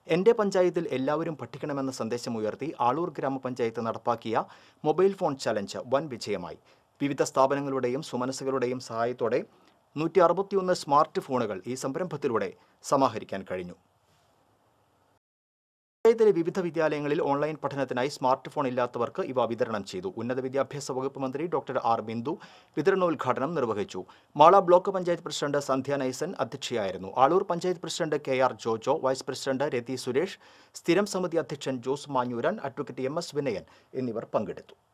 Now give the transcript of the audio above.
എൻ്റെ പഞ്ചായത്തിൽ എല്ലാവരും പഠിക്കണമെന്ന സന്ദേശമുയർത്തി ആളൂർ ഗ്രാമപഞ്ചായത്ത് നടപ്പാക്കിയ മൊബൈൽ ഫോൺ ചലഞ്ച് വൻ വിജയമായി വിവിധ സ്ഥാപനങ്ങളുടെയും സുമനസ്സുകളുടെയും സഹായത്തോടെ നൂറ്റി അറുപത്തിയൊന്ന് സ്മാർട്ട് ഫോണുകൾ ഈ സംരംഭത്തിലൂടെ സമാഹരിക്കാൻ കഴിഞ്ഞു പഞ്ചായത്തിലെ വിവിധ വിദ്യാലയങ്ങളിൽ ഓൺലൈൻ പഠനത്തിനായി സ്മാർട്ട് ഫോൺ ഇല്ലാത്തവർക്ക് ഇവ വിതരണം ചെയ്തു ഉന്നത വിദ്യാഭ്യാസ വകുപ്പ് മന്ത്രി ഡോക്ടർ ആർ ബിന്ദു വിതരണോദ്ഘാടനം നിർവഹിച്ചു മാള ബ്ലോക്ക് പഞ്ചായത്ത് പ്രസിഡന്റ് സന്ധ്യ നൈസൻ അധ്യക്ഷയായിരുന്നു Aloor panchayat president K R Jojo vice president Rathi Suresh സ്ഥിരം സമിതി അധ്യക്ഷൻ Jose Manjooran advocate M S Vinayan എന്നിവർ പങ്കെടുത്തു